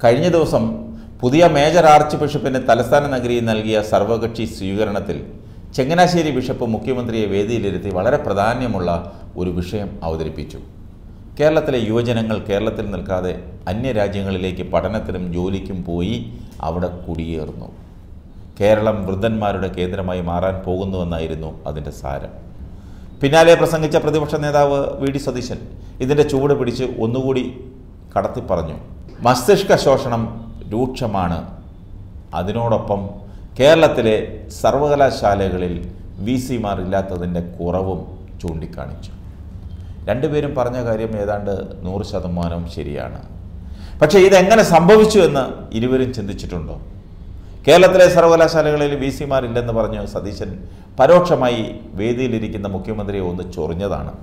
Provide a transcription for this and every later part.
കഴിഞ്ഞ ദിവസം പുതിയ മേജർ ആർച്ച് ബിഷപ്പിന് തലസ്ഥാന നഗരിയിൽ നൽകിയ സർവകക്ഷി സ്വീകരണത്തിൽ ചങ്ങനാശ്ശേരി ബിഷപ്പ് മുഖ്യമന്ത്രിയെ വേദിയിലിരുത്തി വളരെ പ്രാധാന്യമുള്ള ഒരു വിഷയം അവതരിപ്പിച്ചു കേരളത്തിലെ യുവജനങ്ങൾ കേരളത്തിൽ നിൽക്കാതെ അന്യരാജ്യങ്ങളിലേക്ക് പഠനത്തിനും ജോലിക്കും പോയി അവിടെ കുടിയേറുന്നു കേരളം വൃദ്ധന്മാരുടെ കേന്ദ്രമായി മാറാൻ പോകുന്നുവെന്നായിരുന്നു അതിൻ്റെ സാരം പിന്നാലെ പ്രസംഗിച്ച പ്രതിപക്ഷ നേതാവ് വി ഡി സതീശൻ ഇതിൻ്റെ ചുവട് പിടിച്ച് ഒന്നുകൂടി കടത്തി പറഞ്ഞു മസ്തിഷ്ക ശോഷണം രൂക്ഷമാണ് അതിനോടൊപ്പം കേരളത്തിലെ സർവകലാശാലകളിൽ വി സിമാർ ഇല്ലാത്തതിൻ്റെ കുറവും ചൂണ്ടിക്കാണിച്ചു രണ്ടുപേരും പറഞ്ഞ കാര്യം ഏതാണ്ട് നൂറ് ശതമാനം ശരിയാണ് പക്ഷേ ഇതെങ്ങനെ സംഭവിച്ചു എന്ന് ഇരുവരും ചിന്തിച്ചിട്ടുണ്ടോ കേരളത്തിലെ സർവകലാശാലകളിൽ വി സിമാരില്ലെന്ന് പറഞ്ഞ് സതീശൻ പരോക്ഷമായി വേദിയിലിരിക്കുന്ന മുഖ്യമന്ത്രിയെ ഒന്ന് ചൊറിഞ്ഞതാണ്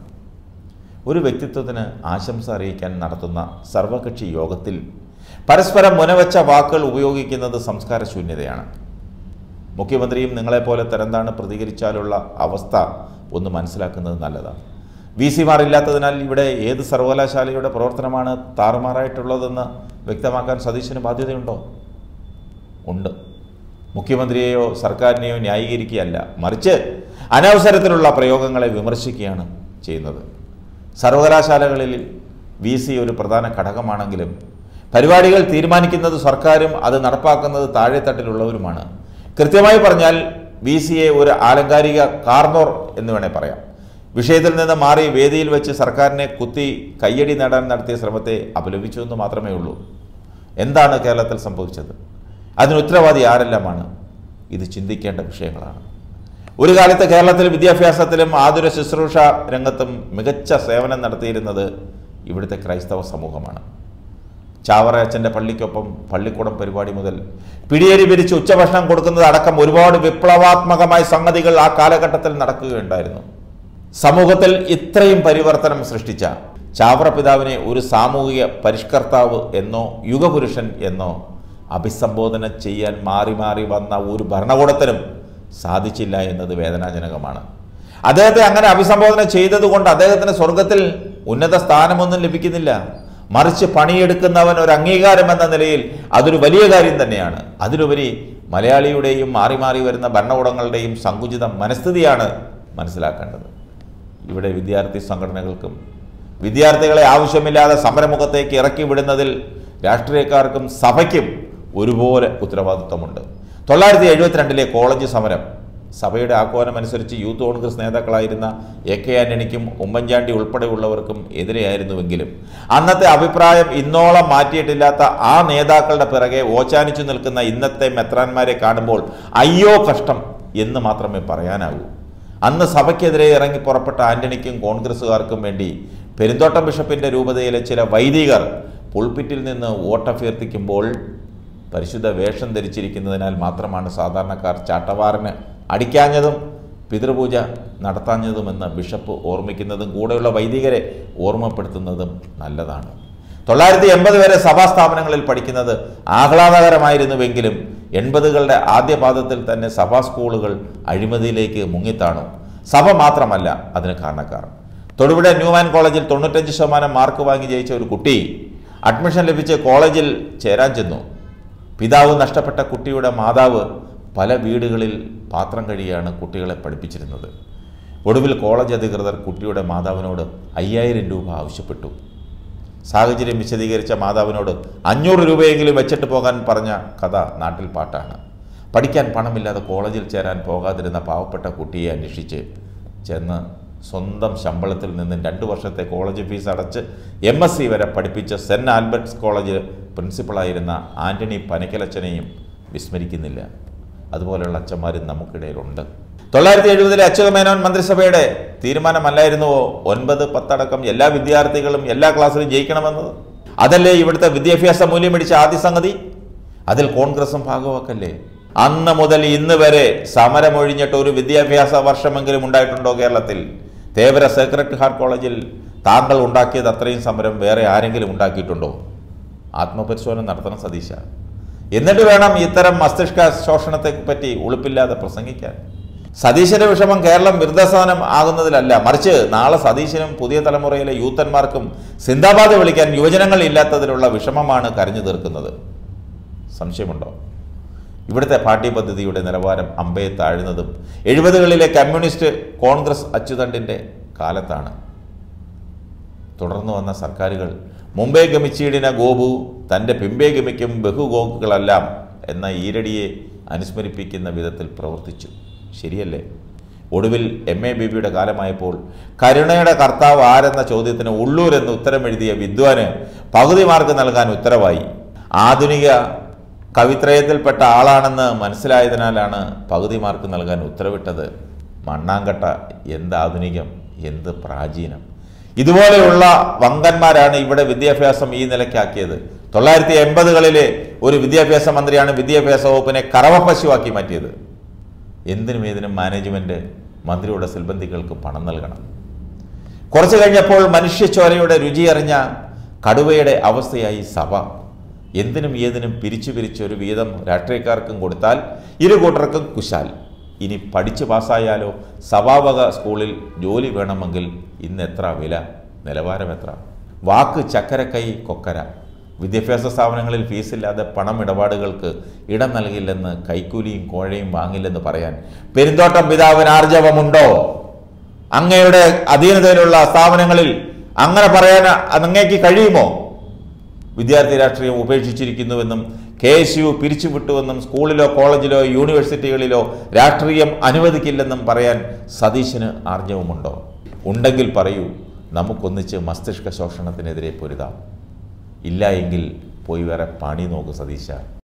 ഒരു വ്യക്തിത്വത്തിന് ആശംസ അറിയിക്കാൻ നടത്തുന്ന സർവകക്ഷി യോഗത്തിൽ പരസ്പരം മുനവച്ച വാക്കുകൾ ഉപയോഗിക്കുന്നത് സംസ്കാര ശൂന്യതയാണ് മുഖ്യമന്ത്രിയും നിങ്ങളെപ്പോലെ തരംതാണ് പ്രതികരിച്ചാലുള്ള അവസ്ഥ ഒന്ന് മനസ്സിലാക്കുന്നത് നല്ലതാണ് വി സിമാരില്ലാത്തതിനാൽ ഇവിടെ ഏത് സർവകലാശാലയുടെ പ്രവർത്തനമാണ് താറുമാറായിട്ടുള്ളതെന്ന് വ്യക്തമാക്കാൻ സതീശന് ബാധ്യതയുണ്ടോ ഉണ്ട് മുഖ്യമന്ത്രിയെയോ സർക്കാരിനെയോ ന്യായീകരിക്കുകയല്ല മറിച്ച് അനവസരത്തിലുള്ള പ്രയോഗങ്ങളെ വിമർശിക്കുകയാണ് ചെയ്യുന്നത് സർവകലാശാലകളിൽ വി സി ഒരു പ്രധാന ഘടകമാണെങ്കിലും പരിപാടികൾ തീരുമാനിക്കുന്നത് സർക്കാരും അത് നടപ്പാക്കുന്നത് താഴെത്തട്ടിലുള്ളവരുമാണ് കൃത്യമായി പറഞ്ഞാൽ വി സിയെ ഒരു ആലങ്കാരിക കാർണോർ എന്ന് വേണേൽ പറയാം വിഷയത്തിൽ നിന്ന് മാറി വേദിയിൽ വെച്ച് സർക്കാരിനെ കുത്തി കയ്യടി നേടാൻ നടത്തിയ ശ്രമത്തെ അപലപിച്ചു എന്ന് മാത്രമേ ഉള്ളൂ എന്താണ് കേരളത്തിൽ സംഭവിച്ചത് അതിന് ഉത്തരവാദി ആരെല്ലാമാണ് ഇത് ചിന്തിക്കേണ്ട വിഷയങ്ങളാണ് ഒരു കാലത്ത് കേരളത്തിൽ വിദ്യാഭ്യാസത്തിലും ആതുര ശുശ്രൂഷ രംഗത്തും മികച്ച സേവനം നടത്തിയിരുന്നത് ഇവിടുത്തെ ക്രൈസ്തവ സമൂഹമാണ് ചാവറയച്ചൻ്റെ പള്ളിക്കൊപ്പം പള്ളിക്കൂടം പരിപാടി മുതൽ പിടിയേരി പിരിച്ച് ഉച്ചഭക്ഷണം കൊടുക്കുന്നത് അടക്കം ഒരുപാട് വിപ്ലവാത്മകമായ സംഗതികൾ ആ കാലഘട്ടത്തിൽ നടക്കുകയുണ്ടായിരുന്നു സമൂഹത്തിൽ ഇത്രയും പരിവർത്തനം സൃഷ്ടിച്ച ചാവറ പിതാവിനെ ഒരു സാമൂഹിക പരിഷ്കർത്താവ് എന്നോ യുഗപുരുഷൻ എന്നോ അഭിസംബോധന ചെയ്യാൻ മാറി മാറി വന്ന ഒരു ഭരണകൂടത്തിനും സാധിച്ചില്ല എന്നത് വേദനാജനകമാണ് അദ്ദേഹത്തെ അങ്ങനെ അഭിസംബോധന ചെയ്തതുകൊണ്ട് അദ്ദേഹത്തിന് സ്വർഗത്തിൽ ഉന്നത സ്ഥാനമൊന്നും ലഭിക്കുന്നില്ല മറിച്ച് പണിയെടുക്കുന്നവൻ ഒരു അംഗീകാരം എന്ന നിലയിൽ അതൊരു വലിയ കാര്യം തന്നെയാണ് അതിലുപരി മലയാളിയുടെയും മാറി മാറി വരുന്ന ഭരണകൂടങ്ങളുടെയും സങ്കുചിത മനസ്ഥിതിയാണ് മനസ്സിലാക്കേണ്ടത് ഇവിടെ വിദ്യാർത്ഥി സംഘടനകൾക്കും വിദ്യാർത്ഥികളെ ആവശ്യമില്ലാതെ സമരമുഖത്തേക്ക് ഇറക്കി വിടുന്നതിൽ രാഷ്ട്രീയക്കാർക്കും സഭയ്ക്കും ഒരുപോലെ ഉത്തരവാദിത്വമുണ്ട് തൊള്ളായിരത്തി എഴുപത്തിരണ്ടിലെ കോളേജ് സമരം സഭയുടെ ആഹ്വാനമനുസരിച്ച് യൂത്ത് കോൺഗ്രസ് നേതാക്കളായിരുന്ന എ കെ ആന്റണിക്കും ഉമ്മൻചാണ്ടി ഉൾപ്പെടെയുള്ളവർക്കും എതിരെയായിരുന്നുവെങ്കിലും അന്നത്തെ അഭിപ്രായം ഇന്നോളം മാറ്റിയിട്ടില്ലാത്ത ആ നേതാക്കളുടെ പിറകെ ഓച്ചാനിച്ചു നിൽക്കുന്ന ഇന്നത്തെ മെത്രാന്മാരെ കാണുമ്പോൾ അയ്യോ കഷ്ടം എന്ന് മാത്രമേ പറയാനാകൂ അന്ന് സഭയ്ക്കെതിരെ ഇറങ്ങി പുറപ്പെട്ട ആന്റണിക്കും കോൺഗ്രസ്സുകാർക്കും വേണ്ടി പെരുന്തോട്ടം ബിഷപ്പിന്റെ രൂപതയിലെ ചില വൈദികർ പുൾപിറ്റിൽ നിന്ന് വോട്ടഭ്യർത്ഥിക്കുമ്പോൾ പരിശുദ്ധ വേഷം ധരിച്ചിരിക്കുന്നതിനാൽ മാത്രമാണ് സാധാരണക്കാർ ചാട്ടവാറിന് അടിക്കാഞ്ഞതും പിതൃപൂജ നടത്താഞ്ഞതുമെന്ന് ബിഷപ്പ് ഓർമ്മിക്കുന്നതും കൂടെയുള്ള വൈദികരെ ഓർമ്മപ്പെടുത്തുന്നതും നല്ലതാണ് തൊള്ളായിരത്തി എൺപത് വരെ സഭാ സ്ഥാപനങ്ങളിൽ പഠിക്കുന്നത് ആഹ്ലാദകരമായിരുന്നുവെങ്കിലും എൺപതുകളുടെ ആദ്യ പാദത്തിൽ തന്നെ സഭാ സ്കൂളുകൾ അഴിമതിയിലേക്ക് മുങ്ങിത്താണു സഭ മാത്രമല്ല അതിന് കാരണക്കാർ തൊടുപുഴ ന്യൂമാൻ കോളേജിൽ തൊണ്ണൂറ്റഞ്ച് ശതമാനം മാർക്ക് വാങ്ങി ജയിച്ച ഒരു കുട്ടി അഡ്മിഷൻ ലഭിച്ച് കോളേജിൽ ചേരാൻ ചെന്നു പിതാവ് നഷ്ടപ്പെട്ട കുട്ടിയുടെ മാതാവ് പല വീടുകളിൽ പാത്രം കഴിയാണ് കുട്ടികളെ പഠിപ്പിച്ചിരുന്നത് ഒടുവിൽ കോളേജ് അധികൃതർ കുട്ടിയുടെ മാതാവിനോട് അയ്യായിരം രൂപ ആവശ്യപ്പെട്ടു സാഹചര്യം വിശദീകരിച്ച മാതാവിനോട് അഞ്ഞൂറ് രൂപയെങ്കിലും വെച്ചിട്ട് പോകാൻ പറഞ്ഞ കഥ നാട്ടിൽ പാട്ടാണ് പഠിക്കാൻ പണമില്ലാതെ കോളേജിൽ ചേരാൻ പോകാതിരുന്ന പാവപ്പെട്ട കുട്ടിയെ അന്വേഷിച്ച് ചെന്ന് സ്വന്തം ശമ്പളത്തിൽ നിന്ന് രണ്ട് വർഷത്തെ കോളേജ് ഫീസ് അടച്ച് എം എസ് സി വരെ പഠിപ്പിച്ച സെൻറ്റ് ആൽബർട്ട്സ് കോളേജ് പ്രിൻസിപ്പളായിരുന്ന ആൻ്റണി പനക്കലച്ചനെയും വിസ്മരിക്കുന്നില്ല അതുപോലെയുള്ള അച്ഛന്മാരും നമുക്കിടയിലുണ്ട് തൊള്ളായിരത്തി എഴുപതിലെ അച്യുതമേനോൻ മന്ത്രിസഭയുടെ തീരുമാനമല്ലായിരുന്നുവോ ഒൻപത് പത്തടക്കം എല്ലാ വിദ്യാർത്ഥികളും എല്ലാ ക്ലാസ്സിലും ജയിക്കണമെന്നത് അതല്ലേ ഇവിടുത്തെ വിദ്യാഭ്യാസ മൂല്യം പിടിച്ച ആദ്യ സംഗതി അതിൽ കോൺഗ്രസും ഭാഗവാക്കല്ലേ അന്ന് മുതൽ ഇന്ന് വരെ സമരമൊഴിഞ്ഞിട്ട് ഒരു വിദ്യാഭ്യാസ വർഷമെങ്കിലും ഉണ്ടായിട്ടുണ്ടോ കേരളത്തിൽ തേവര സേക്രട്ട് ഹാർട്ട് കോളേജിൽ താങ്കൾ ഉണ്ടാക്കിയത് അത്രയും സമരം വേറെ ആരെങ്കിലും ഉണ്ടാക്കിയിട്ടുണ്ടോ ആത്മപരിശോധന നടത്തണം സതീശ എന്നിട്ട് വേണം ഇത്തരം മസ്തിഷ്ക ശോഷണത്തെ പറ്റി ഉളുപ്പില്ലാതെ പ്രസംഗിക്കാൻ സതീശന്റെ വിഷമം കേരളം വൃദ്ധസ്ഥാനം ആകുന്നതിലല്ല മറിച്ച് നാളെ സതീശനും പുതിയ തലമുറയിലെ യൂത്തന്മാർക്കും സിന്ദാബാദ് വിളിക്കാൻ യുവജനങ്ങൾ ഇല്ലാത്തതിലുള്ള വിഷമമാണ് കരഞ്ഞു തീർക്കുന്നത് സംശയമുണ്ടോ ഇവിടുത്തെ പാഠ്യപദ്ധതിയുടെ നിലവാരം അമ്പയെ താഴുന്നതും എഴുപതുകളിലെ കമ്മ്യൂണിസ്റ്റ് കോൺഗ്രസ് അച്ചുതണ്ടിൻ്റെ കാലത്താണ് തുടർന്നു വന്ന സർക്കാരുകൾ മുംബൈ ഗമിച്ചീടിന ഗോപു തൻ്റെ പിമ്പേ ഗമിക്കും ബഹുഗോക്കുകളെല്ലാം എന്ന ഈരടിയെ അനുസ്മരിപ്പിക്കുന്ന വിധത്തിൽ പ്രവർത്തിച്ചു ശരിയല്ലേ ഒടുവിൽ എം എ ബിബിയുടെ കാലമായപ്പോൾ കരുണയുടെ കർത്താവ് ആരെന്ന ചോദ്യത്തിന് ഉള്ളൂർ എന്ന് ഉത്തരമെഴുതിയ വിദ്വാന് പകുതി മാർക്ക് നൽകാൻ ഉത്തരവായി ആധുനിക കവിത്രയത്തിൽപ്പെട്ട ആളാണെന്ന് മനസ്സിലായതിനാലാണ് പകുതി മാർക്ക് നൽകാൻ ഉത്തരവിട്ടത് മണ്ണാങ്കട്ട എന്ത് ആധുനികം എന്ത് പ്രാചീനം ഇതുപോലെയുള്ള വങ്കന്മാരാണ് ഇവിടെ വിദ്യാഭ്യാസം ഈ നിലയ്ക്കാക്കിയത് തൊള്ളായിരത്തി എൺപതുകളിലെ ഒരു വിദ്യാഭ്യാസ മന്ത്രിയാണ് വിദ്യാഭ്യാസ വകുപ്പിനെ കറവപ്പശുവാക്കി മാറ്റിയത് എന്തിനും ഏതിനും മാനേജ്മെന്റ് മന്ത്രിയുടെ സിൽബന്ധികൾക്ക് പണം നൽകണം കുറച്ചു കഴിഞ്ഞപ്പോൾ മനുഷ്യച്ചോരയുടെ രുചി അറിഞ്ഞ കടുവയുടെ അവസ്ഥയായി സഭ എന്തിനും ഏതിനും പിരിച്ചു പിരിച്ച് ഒരു വീതം രാഷ്ട്രീയക്കാർക്കും കൊടുത്താൽ ഇരു കൂട്ടർക്കും കുശാൽ ഇനി പഠിച്ച് പാസ്സായാലോ സഭാവക സ്കൂളിൽ ജോലി വേണമെങ്കിൽ ഇന്ന് എത്ര വില നിലവാരം എത്ര വാക്ക് ചക്കരക്കൈ കൊക്കര വിദ്യാഭ്യാസ സ്ഥാപനങ്ങളിൽ ഫീസില്ലാതെ പണം ഇടപാടുകൾക്ക് ഇടം നൽകില്ലെന്ന് കൈക്കൂലിയും കോഴയും വാങ്ങില്ലെന്ന് പറയാൻ പെരുന്തോട്ടം പിതാവിന് ആർജവമുണ്ടോ അങ്ങയുടെ അധീനതയിലുള്ള സ്ഥാപനങ്ങളിൽ അങ്ങനെ പറയാൻ അങ്ങേക്ക് കഴിയുമോ വിദ്യാർത്ഥി രാഷ്ട്രീയം ഉപേക്ഷിച്ചിരിക്കുന്നുവെന്നും കെ എസ് യു പിരിച്ചുവിട്ടുവെന്നും സ്കൂളിലോ കോളേജിലോ യൂണിവേഴ്സിറ്റികളിലോ രാഷ്ട്രീയം അനുവദിക്കില്ലെന്നും പറയാൻ സതീശന് ആർജവമുണ്ടോ ഉണ്ടെങ്കിൽ പറയൂ നമുക്കൊന്നിച്ച് മസ്തിഷ്ക ശോഷണത്തിനെതിരെ പൊരുതാം ഇല്ല എങ്കിൽ പോയി വേറെ പണി നോക്ക് സതീശ